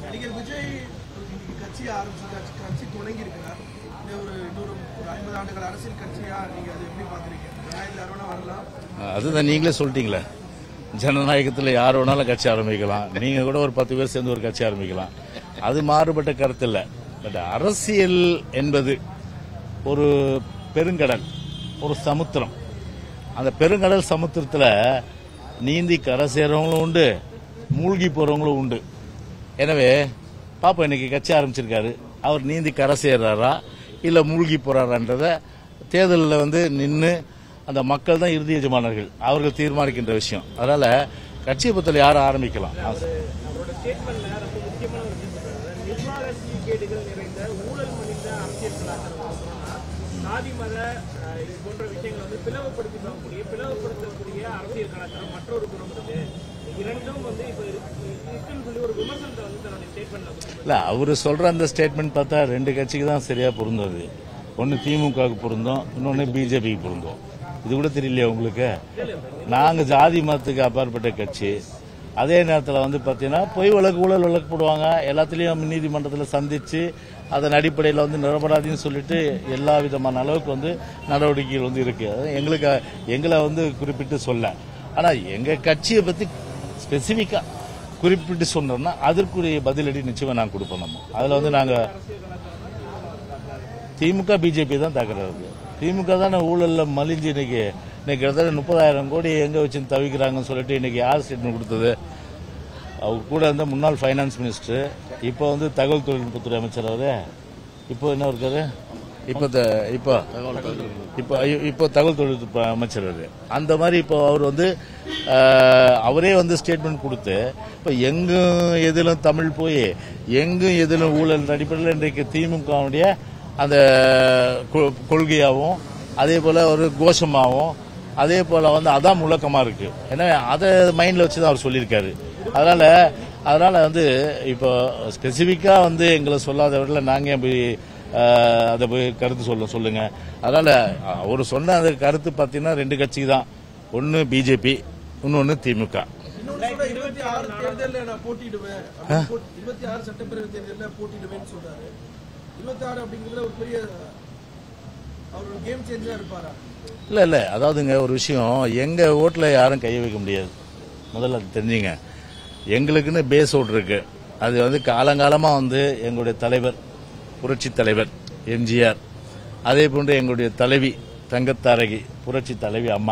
நடிகர் விஜய் இன்னைக்கு கட்சி ஆரம்பிச்சு கட்சி கட்சி தொடங்கி இருக்கிறார் இந்த ஒரு இன்னொரு ஒரு ஐம்பது ஆண்டுகள் அரசியல் கட்சியா நீங்க அதை எப்படி பாக்குறீங்க ரெண்டாயிரத்தி அறுபது வரலாம் அதுதான் நீங்களே சொல்லிட்டீங்களே ஜனநாயகத்தில் யார் வேணாலும் கட்சி ஆரம்பிக்கலாம் நீங்க கூட ஒரு பத்து பேர் சேர்ந்து ஒரு கட்சி ஆரம்பிக்கலாம் அது மாறுபட்ட கருத்து இல்லை பட் அரசியல் என்பது ஒரு பெருங்கடல் ஒரு சமுத்திரம் அந்த பெருங்கடல் சமுத்திரத்தில் நீந்தி கரை சேர்றவங்களும் உண்டு மூழ்கி போறவங்களும் உண்டு எனவே பாப்பா இன்னைக்கு கட்சி ஆரம்பிச்சிருக்காரு அவர் நீந்தி கரை சேர்றாரா இல்ல மூழ்கி போறாரான்றத தேர்தலில் வந்து நின்று அந்த மக்கள் தான் இறுதி எஜமானர்கள் அவர்கள் தீர்மானிக்கின்ற விஷயம் அதனால கட்சியை பொறுத்தவரை யாரும் ஆரம்பிக்கலாம் அவரோட ஸ்டேட்மெண்ட்ல ரொம்ப முக்கியமான ஒரு விஷயம் சொல்றாரு நிர்வாக சீர்கேடுகள் நிறைந்த ஊழல் மனித அரசியல் கலாச்சாரம் சொல்லணும்னா சாதி மத அஹ், இது போன்ற விஷயங்களை வந்து பிளவுபடுத்தி பார்க்கக்கூடிய பிளவுபடுத்தக்கூடிய அரசியல் கலாச்சாரம் மற்றொரு புறம் இருக்கு இரண்டும் வந்து இப்ப இருக்கு- இருக்குன்னு சொல்லி ஒரு விமர்சனத்தை வந்து தன்னுடைய ஸ்டேட்மெண்ட்ல வந்து இல்ல அவரு சொல்ற அந்த ஸ்டேட்மெண்ட் பார்த்தா ரெண்டு கட்சிக்கு தான் சரியா பொருந்தது ஒன்னு திமுகவுக்கு பொருந்தும் இன்னொன்னு பிஜேபிக்கு பொருந்தும் இது கூட தெரியலையா உங்களுக்கு நாங்க ஜாதி மதத்துக்கு அப்பாற்பட்ட கட்சி அதே நேரத்தில் வந்து பார்த்தீங்கன்னா பொய் வழக்கு ஊழல் வழக்கு போடுவாங்க எல்லாத்துலேயும் நீதிமன்றத்தில் சந்திச்சு அதன் அடிப்படையில் வந்து நிரபராதின்னு சொல்லிட்டு எல்லா விதமான அளவுக்கு வந்து நடவடிக்கைகள் வந்து இருக்கு அது எங்களுக்கு எங்களை வந்து குறிப்பிட்டு சொல்ல ஆனால் எங்கள் கட்சியை பற்றி ஸ்பெசிஃபிக்காக குறிப்பிட்டு சொன்னோம்னா அதற்குரிய பதிலடி நிச்சயமா நாங்க கொடுப்போம் நம்ம அதுல வந்து நாங்க திமுக பிஜேபி தான் தகராறு திமுக தானே ஊழல்ல மலிஞ்சு இன்னைக்கு இன்னைக்கு கிட்டத்தட்ட முப்பதாயிரம் கோடி எங்க வச்சு தவிக்கிறாங்கன்னு சொல்லிட்டு இன்னைக்கு யார் ஸ்டேட்மெண்ட் கொடுத்தது அவர் கூட இருந்த முன்னாள் ஃபைனான்ஸ் மினிஸ்டர் இப்போ வந்து தகவல் தொழில்நுட்பத்துறை அமைச்சர் அவரு இப்போ என்ன இருக்காரு இப்போ த- இப்போ இப்போ ஐயோ, இப்போ தகவல் தொழில்நுட்ப அமைச்சர் அவரு அந்த மாதிரி இப்போ அவர் வந்து அஹ், அவரே வந்து ஸ்டேட்மெண்ட் கொடுத்து இப்போ எங்கும் எதிலும் தமிழ் போய் எங்கும் எதிலும் ஊழல் அடிப்படையில் இன்றைக்கு திமுகவுடைய அந்த கொ- கொள்கையாகவும் அதே போல ஒரு கோஷமாகவும் அதே போல வந்து அதான் முழக்கமா இருக்கு ஏன்னா அதை மைண்ட்ல வச்சு தான் அவர் சொல்லியிருக்காரு அதனால அதனால வந்து இப்போ ஸ்பெசிஃபிக்கா வந்து எங்களை சொல்லாதவர்கள நாங்க ஏன் போய் ஆஹ், அதை போய் கருத்து சொல்ல சொல்லுங்க அதனால அவர் சொன்ன அந்த கருத்து பார்த்தீங்கன்னா ரெண்டு கட்சி தான் ஒன்னு பிஜேபி இன்னொன்னு திமுக இன்னொன்னு கூட இருபத்தி ஆறு தேர்தலில் நான் போட்டிடுவேன் அப்படின்னு போட்டி- இருபத்தி ஆறு சட்டப்பேரவை தேர்தலில் போட்டிடுவேன்னு சொல்றாரு இருபத்தி ஆறு அப்படிங்கிறதுல ஒரு பெரிய அவர் ஒரு கேம் சேஞ்சா இருப்பாரா இல்ல இல்ல அதாவதுங்க ஒரு விஷயம் எங்க ஓட்டுல யாரும் கைய வைக்க முடியாது முதல்ல அது தெரிஞ்சுங்க எங்களுக்குன்னு பேஸ் ஓட்டு இருக்கு அது வந்து காலங்காலமா வந்து எங்களுடைய தலைவர் புரட்சி தலைவர் எம்ஜிஆர் அதே போன்று எங்களுடைய தலைவி தங்கத்தாரகி புரட்சி தலைவி அம்மா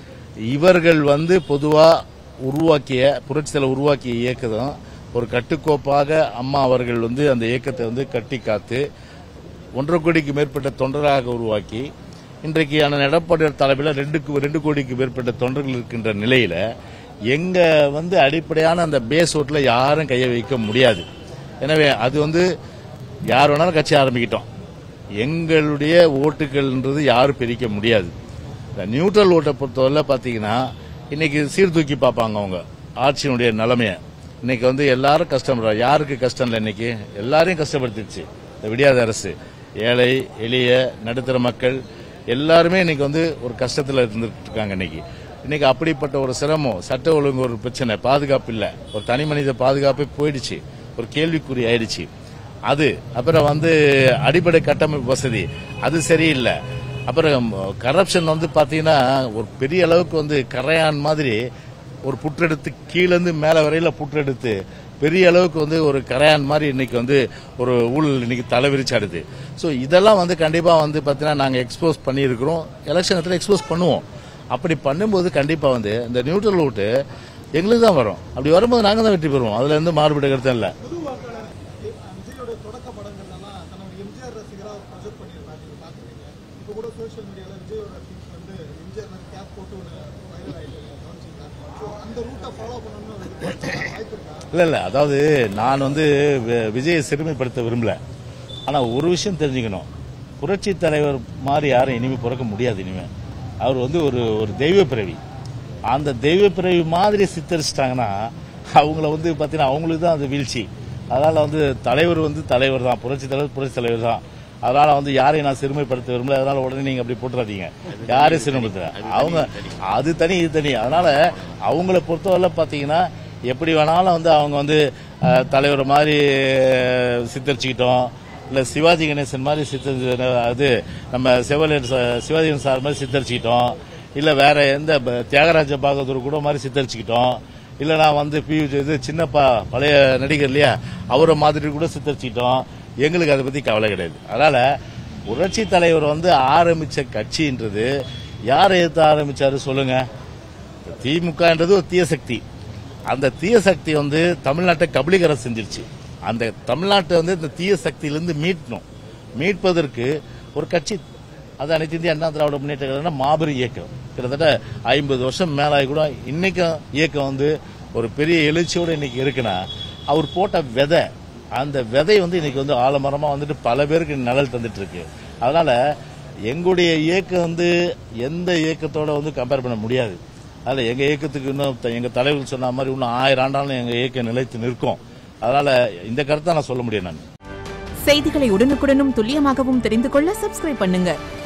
இவர்கள் வந்து பொதுவா உருவாக்கிய புரட்சி தலைவர் உருவாக்கிய இயக்கம் ஒரு கட்டுக்கோப்பாக அம்மா அவர்கள் வந்து அந்த இயக்கத்தை வந்து கட்டி காத்து ஒன்றரை கோடிக்கு மேற்பட்ட தொண்டராக உருவாக்கி இன்றைக்கு அண்ணன் எடப்பாடியார் தலைமையில் ரெண்டுக்கு ரெண்டு கோடிக்கு மேற்பட்ட தொண்டர்கள் இருக்கின்ற நிலையில எங்க வந்து அடிப்படையான அந்த பேஸ் ஓட்டுல யாரும் கையை வைக்க முடியாது எனவே அது வந்து யார் வேணாலும் கட்சி ஆரம்பிக்கிட்டோம் எங்களுடைய ஓட்டுகள்ன்றது யாரும் பிரிக்க முடியாது இந்த நியூட்ரல் ஓட்டை பொறுத்தவரை பார்த்தீங்கன்னா இன்னைக்கு சீர்தூக்கி பார்ப்பாங்க அவங்க ஆட்சியினுடைய நிலைமையை இன்னைக்கு வந்து எல்லாரும் கஷ்டப்படுறா யாருக்கு கஷ்டம் இல்லை இன்னைக்கு எல்லாரையும் கஷ்டப்படுத்திடுச்சு இந்த விடியாத அரசு ஏழை எளிய நடுத்தர மக்கள் எல்லாருமே இன்னைக்கு வந்து ஒரு கஷ்டத்தில் இருந்துட்டு இருக்காங்க இன்னைக்கு இன்னைக்கு அப்படிப்பட்ட ஒரு சிரமம் சட்ட ஒழுங்கு ஒரு பிரச்சனை பாதுகாப்பு இல்லை ஒரு தனி மனித பாதுகாப்பே போயிடுச்சு ஒரு கேள்விக்குறி ஆயிடுச்சு அது அப்புறம் வந்து அடிப்படை கட்டமைப்பு வசதி அது சரியில்லை அப்புறம் கரப்ஷன் வந்து பாத்தீங்கன்னா ஒரு பெரிய அளவுக்கு வந்து கரையான் மாதிரி ஒரு புற்றெடுத்து கீழேருந்து மேலே வரையில புற்றெடுத்து பெரிய அளவுக்கு வந்து ஒரு கரையான் மாதிரி இன்னைக்கு வந்து ஒரு ஊழல் இன்னைக்கு தலைவிரிச்சாடுது ஸோ இதெல்லாம் வந்து கண்டிப்பாக வந்து பார்த்தீங்கன்னா நாங்கள் எக்ஸ்போஸ் பண்ணியிருக்கிறோம் எலெக்ஷனத்தில் எக்ஸ்போஸ் பண்ணுவோம் அப்படி பண்ணும்போது கண்டிப்பாக வந்து இந்த நியூட்ரல் ஓட்டு எங்களுக்கு தான் வரும் அப்படி வரும்போது நாங்கள் தான் வெற்றி பெறுவோம் அதுல இருந்து மாறுபட்ட கருத்து இல்லை புது வாக்காளர் விஜயோட தொடக்க படங்கள்லாம் தன்னோட எம்ஜிஆர் ரசிகரா ப்ரொஜெக்ட் பண்ணியிருந்தாங்க நீங்க பாக்குறீங்க இப்போ கூட சோஷியல் மீடியால விஜயோட ட்வீட் வந்து எம்ஜிஆர் கேப் போட்டு ஒரு வைரல் ஆயிட்டு கவனிச்சிங்களா ஸோ அந்த ரூட்டை ஃபாலோ பண்ணணும்னு ஒரு வாய்ப்பு இருக்கா இல்ல இல்ல அதாவது நான் வந்து வி- விஜயை சிறுமைப்படுத்த விரும்பல ஆனா ஒரு விஷயம் தெரிஞ்சுக்கணும் புரட்சி தலைவர் மாதிரி யாரும் இனிமே பிறக்க முடியாது இனிமே அவர் வந்து ஒரு ஒரு தெய்வ பிறவி அந்த தெய்வ பிறவி மாதிரி சித்தரிச்சிட்டாங்கன்னா அவங்கள வந்து பாத்தீங்கன்னா அவங்களுக்கு தான் அது வீழ்ச்சி அதனால வந்து தலைவர் வந்து தலைவர் தான் புரட்சி தலைவர் புரட்சி தலைவர் தான் அதனால வந்து யாரையும் நான் சிறுமைப்படுத்த விரும்பல அதனால உடனே நீங்க அப்படி போட்டுறாதீங்க யாரையும் சிறுமைப்படுத்த அவங்க அது தனி இது தனி அதனால அவங்கள பொறுத்தவரை பாத்தீங்கன்னா எப்படி வேணாலும் வந்து அவங்க வந்து அஹ், தலைவர் மாதிரி அஹ், சித்தரிச்சுக்கிட்டோம் இல்லை சிவாஜி கணேசன் மாதிரி சித்தரிச்சு அது நம்ம செவலியர் ச- சிவாஜி கணேசன் சார் மாதிரி சித்தரிச்சுக்கிட்டோம் இல்லை வேற எந்த ப- தியாகராஜ பாகவதூர் கூட மாதிரி சித்தரிச்சுக்கிட்டோம் இல்லைனா வந்து பி இது சின்னப்பா பழைய நடிகர் இல்லையா அவரை மாதிரி கூட சித்தரிச்சுக்கிட்டோம் எங்களுக்கு அதை பற்றி கவலை கிடையாது அதனால புரட்சி தலைவர் வந்து ஆரம்பிச்ச கட்சின்றது யாரை எதிர்த்து ஆரம்பிச்சாரு சொல்லுங்க திமுகன்றது ஒரு தீய சக்தி அந்த தீய சக்தி வந்து தமிழ்நாட்டை கபலீகரம் செஞ்சிருச்சு அந்த தமிழ்நாட்டை வந்து இந்த தீய சக்தியிலிருந்து மீட்கணும் மீட்பதற்கு ஒரு கட்சி அது அனைத்து இந்திய அண்ணா திராவிட முன்னேற்ற கழகம் மாபெரும் இயக்கம் கிட்டத்தட்ட ஐம்பது வருஷம் மேலாகி கூட இன்னைக்கும் இயக்கம் வந்து ஒரு பெரிய எழுச்சியோடு இன்னைக்கு இருக்குன்னா அவர் போட்ட விதை அந்த விதை வந்து இன்னைக்கு வந்து ஆலமரமா வந்துட்டு பல பேருக்கு நிழல் தந்துட்டு இருக்கு அதனால எங்களுடைய இயக்கம் வந்து எந்த இயக்கத்தோட வந்து கம்பேர் பண்ண முடியாது அதில் எங்க இயக்கத்துக்கு இன்னும் த- எங்க தலைவர் சொன்ன மாதிரி இன்னும் ஆயிரம் ஆண்டாலும் எங்க இயக்கம் நிலைத்து நிற்கும் அதனால இந்த கருத்தை நான் சொல்ல முடியும் நான் செய்திகளை உடனுக்குடனும் துல்லியமாகவும் தெரிந்து கொள்ள சப்ஸ்கிரைப் பண்ணுங்க